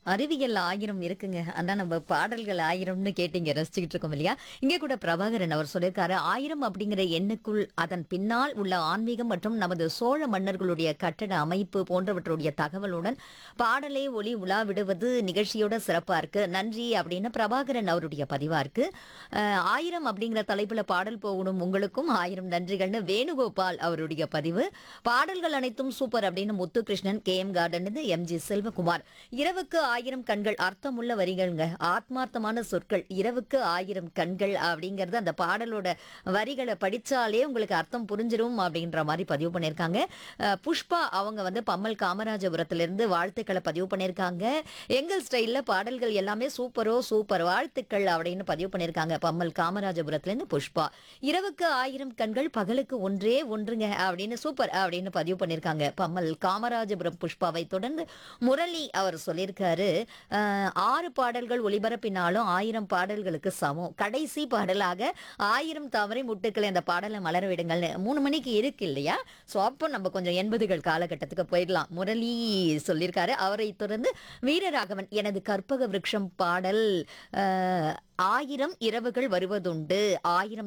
அறிவியல் ஆயிரம் இருக்குங்க அதான் நம்ம பாடல்கள் ஆயிரம்னு கேட்டீங்க ரசிச்சுக்கிட்டு இருக்கோம் இல்லையா இங்கே கூட பிரபாகரன் அவர் சொல்லியிருக்காரு ஆயிரம் அப்படிங்கிற எண்ணுக்குள் அதன் பின்னால் உள்ள ஆன்மீகம் மற்றும் நமது சோழ மன்னர்களுடைய கட்டட அமைப்பு போன்றவற்றுடைய தகவலுடன் பாடலே ஒளி உலா விடுவது நிகழ்ச்சியோட சிறப்பா இருக்கு நன்றி அப்படின்னு பிரபாகரன் அவருடைய பதிவா இருக்கு அஹ், ஆயிரம் அப்படிங்கிற தலைப்புல பாடல் போகணும் உங்களுக்கும் ஆயிரம் நன்றிகள்னு வேணுகோபால் அவருடைய பதிவு பாடல்கள் அனைத்தும் சூப்பர் அப்படின்னு Muthukrishnan K M garden M G Selvakumar இரவுக்கு ஆயிரம் கண்கள் அர்த்தமுள்ள வரிகள்ங்க ஆத்மார்த்தமான சொற்கள் இரவுக்கு ஆயிரம் கண்கள் அப்படிங்கறது அந்த பாடலோட வரிகளை படிச்சாலே உங்களுக்கு அர்த்தம் புரிஞ்சிரும் அப்படின்ற மாதிரி பதிவு பண்ணியிருக்காங்க அஹ், புஷ்பா அவங்க வந்து பம்மல் காமராஜபுரத்துல இருந்து வாழ்த்துக்களை பதிவு பண்ணியிருக்காங்க எங்கள் ஸ்டைல்ல பாடல்கள் எல்லாமே சூப்பரோ சூப்பர் வாழ்த்துக்கள் அப்படின்னு பதிவு பண்ணியிருக்காங்க பம்மல் காமராஜபுரத்துல இருந்து புஷ்பா இரவுக்கு ஆயிரம் கண்கள் பகலுக்கு ஒன்றே ஒன்றுங்க அப்படின்னு சூப்பர் அப்படின்னு பதிவு பண்ணியிருக்காங்க பம்மல் காமராஜபுரம் புஷ்பாவை தொடர்ந்து முரளி அவர் சொல்லியிருக்காரு அஹ், ஆறு பாடல்கள் ஒளிபரப்பினாலும் ஆயிரம் பாடல்களுக்கு சமம் கடைசி பாடலாக ஆயிரம் தாமரை முட்டுக்களை அந்த பாடலை மலர விடுங்கள்னு மூணு மணிக்கு இருக்கு இல்லையா ஸோ அப்போ நம்ம கொஞ்சம் எண்பதுகள் காலகட்டத்துக்கு போயிடலாம் முரளி சொல்லியிருக்காரு அவரை தொடர்ந்து வீரராகவன் எனது கற்பக விருட்சம் பாடல் அஹ், ஆயிரம் இரவுகள் வருவதுண்டு ஆயிரம்